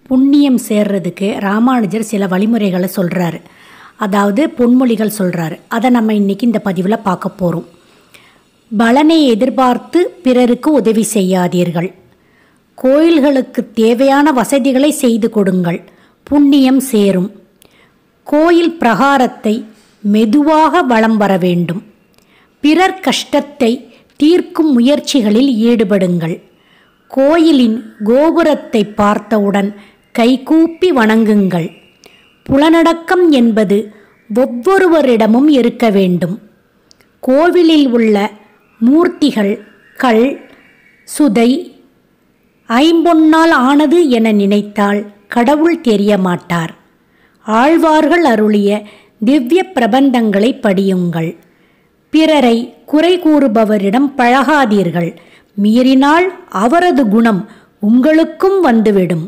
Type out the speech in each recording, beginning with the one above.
புண்ணியம் சேர்றதுக்கு ராமானுஜர் சில வழிமுறைகளை சொல்கிறாரு அதாவது பொன்மொழிகள் சொல்கிறாரு அதை நம்ம இன்றைக்கி இந்த பதிவில் பார்க்க போகிறோம் பலனை எதிர்பார்த்து பிறருக்கு உதவி செய்யாதீர்கள் கோயில்களுக்கு தேவையான வசதிகளை செய்து கொடுங்கள் புண்ணியம் சேரும் கோயில் பிரகாரத்தை மெதுவாக வலம் வர வேண்டும் பிறர் கஷ்டத்தை தீர்க்கும் முயற்சிகளில் ஈடுபடுங்கள் கோயிலின் கோபுரத்தை பார்த்தவுடன் கைகூப்பி வணங்குங்கள் புலனடக்கம் என்பது ஒவ்வொருவரிடமும் இருக்க வேண்டும் கோவிலில் உள்ள மூர்த்திகள் கல் சுதை ஐம்பொன்னால் ஆனது என நினைத்தால் கடவுள் தெரிய மாட்டார் ஆழ்வார்கள் அருளிய திவ்ய பிரபந்தங்களை படியுங்கள் பிறரை குறை கூறுபவரிடம் பழகாதீர்கள் மீறினால் அவரது குணம் உங்களுக்கும் வந்துவிடும்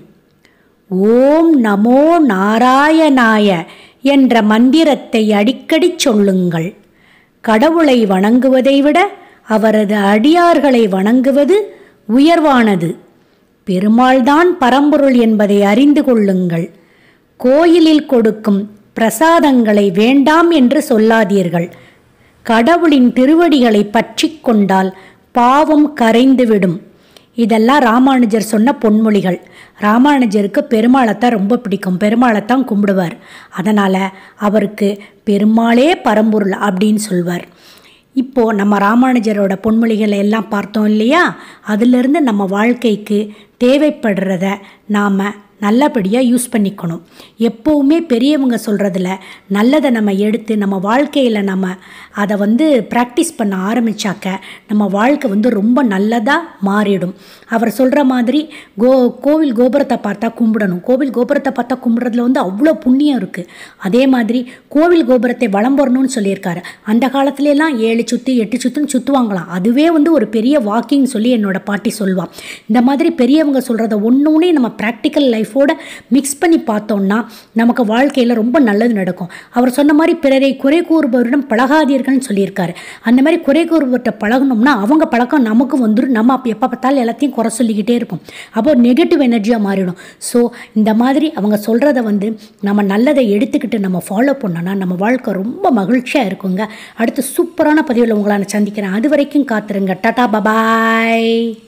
ஓம் நமோ நாராயணாய என்ற மந்திரத்தை அடிக்கடி சொல்லுங்கள் கடவுளை வணங்குவதை விட அவரது அடியார்களை வணங்குவது உயர்வானது பெருமாள்தான் பரம்பொருள் என்பதை அறிந்து கொள்ளுங்கள் கோயிலில் கொடுக்கும் பிரசாதங்களை வேண்டாம் என்று சொல்லாதீர்கள் கடவுளின் திருவடிகளை பற்றி கொண்டால் பாவம் கரைந்துவிடும் இதெல்லாம் ராமானுஜர் சொன்ன பொன்மொழிகள் ராமானுஜருக்கு பெருமாளைத்தான் ரொம்ப பிடிக்கும் பெருமாளைத்தான் கும்பிடுவார் அதனால் அவருக்கு பெருமாளே பரம்பொருள் அப்படின்னு சொல்வார் இப்போது நம்ம ராமானுஜரோட பொன்மொழிகளை எல்லாம் பார்த்தோம் இல்லையா அதிலிருந்து நம்ம வாழ்க்கைக்கு தேவைப்படுறத நாம் நல்லபடியாக யூஸ் பண்ணிக்கணும் எப்போவுமே பெரியவங்க சொல்கிறதுல நல்லதை நம்ம எடுத்து நம்ம வாழ்க்கையில் நம்ம அதை வந்து ப்ராக்டிஸ் பண்ண ஆரம்பித்தாக்க நம்ம வாழ்க்கை வந்து ரொம்ப நல்லதாக மாறிடும் அவர் சொல்கிற மாதிரி கோ கோவில் கோபுரத்தை பார்த்தா கும்பிடணும் கோவில் கோபுரத்தை பார்த்தா கும்பிட்றதுல வந்து அவ்வளோ புண்ணியம் இருக்குது அதே மாதிரி கோவில் கோபுரத்தை வலம் வரணும்னு சொல்லியிருக்காரு அந்த காலத்துலலாம் ஏழு சுற்று எட்டு சுற்றுன்னு சுற்றுவாங்களாம் அதுவே வந்து ஒரு பெரிய வாக்கிங் சொல்லி என்னோட பாட்டி சொல்வான் இந்த மாதிரி பெரியவங்க சொல்கிறத ஒன்று ஒன்றே நம்ம ப்ராக்டிக்கல் லைஃபோட மிக்ஸ் பண்ணி பார்த்தோம்னா நமக்கு வாழ்க்கையில் ரொம்ப நல்லது நடக்கும் அவர் சொன்ன மாதிரி பிறரை குறை கூறுபவரிடம் பழகாதீர்கள்னு சொல்லியிருக்காரு அந்த மாதிரி குறை கூறுபவர்கிட்ட பழகணும்னா அவங்க பழக்கம் நமக்கு வந்துடும் நம்ம அப்போ எப்போ பார்த்தாலும் எல்லாத்தையும் குறை சொல்லிக்கிட்டே இருப்போம் அப்போ நெகட்டிவ் எனர்ஜியாக மாறிடும் ஸோ இந்த மாதிரி அவங்க சொல்கிறத வந்து நம்ம நல்லதை எடுத்துக்கிட்டு நம்ம ஃபாலோ பண்ணோன்னா நம்ம வாழ்க்கை ரொம்ப மகிழ்ச்சியாக இருக்குங்க அடுத்து சூப்பரான பதிவில் உங்களை நான் சந்திக்கிறேன் அது வரைக்கும் காத்துருங்க டாடா பபாய்